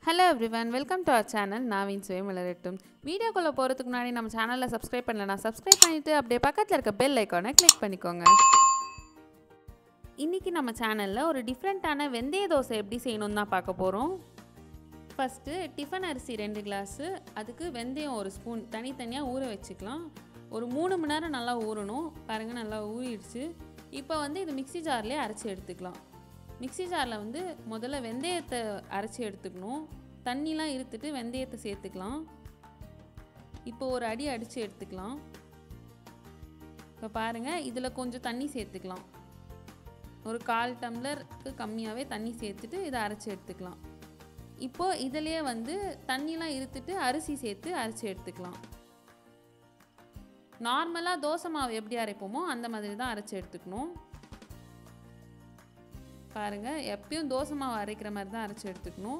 hello everyone welcome to our channel நாவின் சுவை மலரட்டும் வீடியோக்குள்ளே போகிறதுக்கு முன்னாடி நம்ம சேனலில் சப்ஸ்கிரைப் பண்ணலனா சப்ஸ்கிரைப் பண்ணிவிட்டு அப்படியே பக்கத்தில் இருக்க பெல் ஐக்கானை கிளிக் பண்ணிக்கோங்க இன்றைக்கி நம்ம சேனலில் ஒரு டிஃப்ரெண்ட்டான வெந்தய தோசை எப்படி செய்யணும்னு தான் பார்க்க போகிறோம் ஃபஸ்ட்டு டிஃபன் அரிசி ரெண்டு கிளாஸு அதுக்கு வெந்தயம் ஒரு ஸ்பூன் தனித்தனியாக ஊற வச்சுக்கலாம் ஒரு மூணு மணி நேரம் நல்லா ஊறணும் பாருங்கள் நல்லா ஊறிடுச்சு இப்போ வந்து இது மிக்ஸி ஜார்லேயே அரைச்சி எடுத்துக்கலாம் மிக்ஸி ஜாரில் வந்து முதல்ல வெந்தயத்தை அரைச்சி எடுத்துக்கணும் தண்ணிலாம் இருத்துட்டு வெந்தயத்தை சேர்த்துக்கலாம் இப்போ ஒரு அடி அடித்து எடுத்துக்கலாம் இப்போ பாருங்கள் இதில் கொஞ்சம் தண்ணி சேர்த்துக்கலாம் ஒரு கால் டம்ளருக்கு கம்மியாகவே தண்ணி சேர்த்துட்டு இதை அரைச்சி எடுத்துக்கலாம் இப்போது இதிலேயே வந்து தண்ணிலாம் இருத்துட்டு அரிசி சேர்த்து அரைச்சி எடுத்துக்கலாம் நார்மலாக தோசை மாவு எப்படி அரைப்போமோ அந்த மாதிரி தான் அரைச்சி எடுத்துக்கணும் பாருங்கள் எப்பயும் தோசை மாவு அரைக்கிற மாதிரி தான் அரைச்சி எடுத்துக்கணும்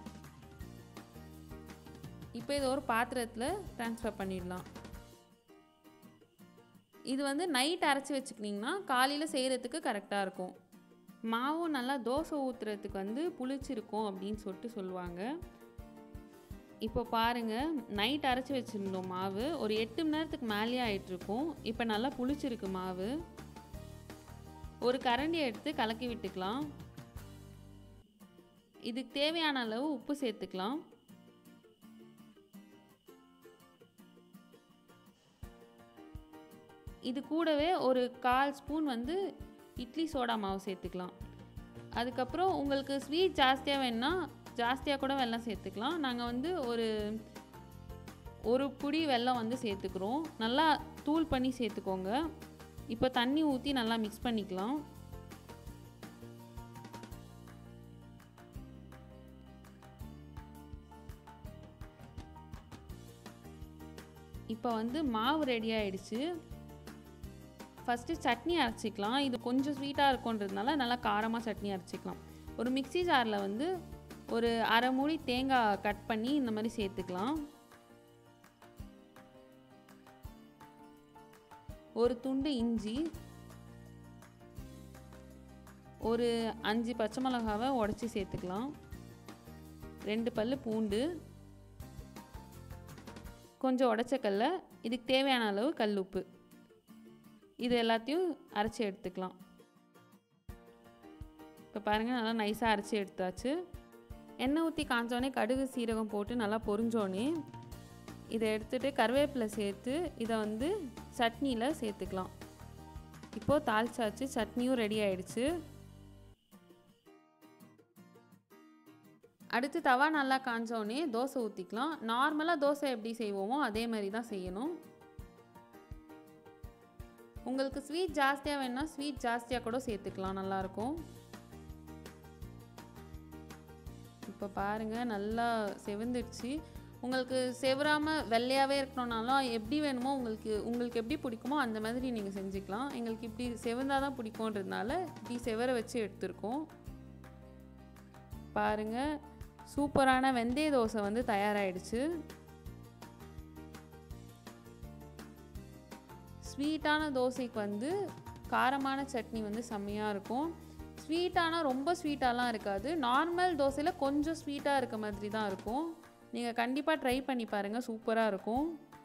இப்போ இதை ஒரு பாத்திரத்தில் ட்ரான்ஸ்ஃபர் பண்ணிடலாம் இது வந்து நைட் அரைச்சி வச்சுக்கிட்டிங்கன்னா காலையில் செய்கிறதுக்கு கரெக்டாக இருக்கும் மாவும் நல்லா தோசை ஊற்றுறதுக்கு வந்து புளிச்சிருக்கும் அப்படின்னு சொல்லிட்டு சொல்லுவாங்க இப்போ பாருங்கள் நைட் அரைச்சி வச்சுருந்தோம் மாவு ஒரு எட்டு மணி நேரத்துக்கு மேலேயே ஆயிட்டிருக்கும் இப்போ நல்லா புளிச்சிருக்கு மாவு ஒரு கரண்டியை எடுத்து கலக்கி விட்டுக்கலாம் இதுக்கு தேவையான அளவு உப்பு சேர்த்துக்கலாம் இது கூடவே ஒரு கால் ஸ்பூன் வந்து இட்லி சோடா மாவு சேர்த்துக்கலாம் அதுக்கப்புறம் உங்களுக்கு ஸ்வீட் ஜாஸ்தியாக வேணுன்னா ஜாஸ்தியாக கூட வெல்லம் சேர்த்துக்கலாம் நாங்கள் வந்து ஒரு ஒரு புடி வெல்லம் வந்து சேர்த்துக்கிறோம் நல்லா தூள் பண்ணி சேர்த்துக்கோங்க இப்போ தண்ணி ஊற்றி நல்லா மிக்ஸ் பண்ணிக்கலாம் இப்போ வந்து மாவு ரெடி ஆயிடுச்சு ஃபஸ்ட்டு சட்னி அரைச்சிக்கலாம் இது கொஞ்சம் ஸ்வீட்டாக இருக்குன்றதுனால நல்லா காரமாக சட்னி அரைச்சிக்கலாம் ஒரு மிக்ஸி ஜாரில் வந்து ஒரு அரை மூடி தேங்காய் கட் பண்ணி இந்த மாதிரி சேர்த்துக்கலாம் ஒரு துண்டு இஞ்சி ஒரு அஞ்சு பச்சை மிளகாவை உடச்சி சேர்த்துக்கலாம் ரெண்டு பல் பூண்டு கொஞ்சம் உடச்சக்கல்ல இதுக்கு தேவையான அளவு கல் உப்பு இது எல்லாத்தையும் அரைச்சி எடுத்துக்கலாம் இப்போ பாருங்கள் நல்லா நைஸாக அரைச்சி எடுத்தாச்சு எண்ணெய் ஊற்றி காஞ்சோடனே கடுகு சீரகம் போட்டு நல்லா பொரிஞ்சோடனே இதை எடுத்துகிட்டு கருவேப்பிலை சேர்த்து இதை வந்து சட்னியில் சேர்த்துக்கலாம் இப்போது தாளிச்சாச்சு சட்னியும் ரெடி ஆயிடுச்சு அடுத்து தவா நல்லா காஞ்சோடனே தோசை ஊற்றிக்கலாம் நார்மலாக தோசை எப்படி செய்வோமோ அதே மாதிரி தான் செய்யணும் உங்களுக்கு ஸ்வீட் ஜாஸ்தியாக வேணுன்னா ஸ்வீட் ஜாஸ்தியாக கூட சேர்த்துக்கலாம் நல்லாயிருக்கும் இப்போ பாருங்கள் நல்லா செவந்துடுச்சு உங்களுக்கு செவராமல் வெள்ளையாகவே இருக்கணும்னாலும் எப்படி வேணுமோ உங்களுக்கு உங்களுக்கு எப்படி பிடிக்குமோ அந்த மாதிரி நீங்கள் செஞ்சுக்கலாம் எங்களுக்கு இப்படி செவந்தால் தான் பிடிக்குன்றதுனால இப்படி செவர வச்சு எடுத்துருக்கோம் பாருங்கள் சூப்பரான வெந்தய தோசை வந்து தயாராகிடுச்சு ஸ்வீட்டான தோசைக்கு வந்து காரமான சட்னி வந்து செம்மையாக இருக்கும் ஸ்வீட்டானால் ரொம்ப ஸ்வீட்டாலாம் இருக்காது நார்மல் தோசையில் கொஞ்சம் ஸ்வீட்டாக இருக்க மாதிரி தான் இருக்கும் நீங்கள் கண்டிப்பாக ட்ரை பண்ணி பாருங்கள் சூப்பராக இருக்கும்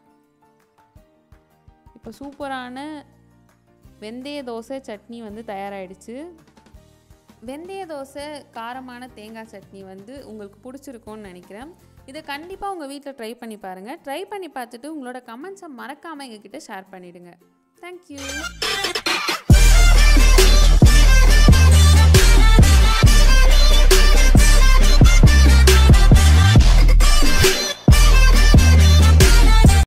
இப்போ சூப்பரான வெந்தய தோசை சட்னி வந்து தயாராகிடுச்சு வெந்தய தோசை காரமான தேங்காய் சட்னி வந்து உங்களுக்கு பிடிச்சிருக்கும்னு நினைக்கிறேன் இதை கண்டிப்பாக உங்கள் வீட்டில் ட்ரை பண்ணி பாருங்கள் ட்ரை பண்ணி பார்த்துட்டு உங்களோட கமெண்ட்ஸை மறக்காமல் எங்ககிட்ட ஷேர் பண்ணிவிடுங்க தேங்க்யூ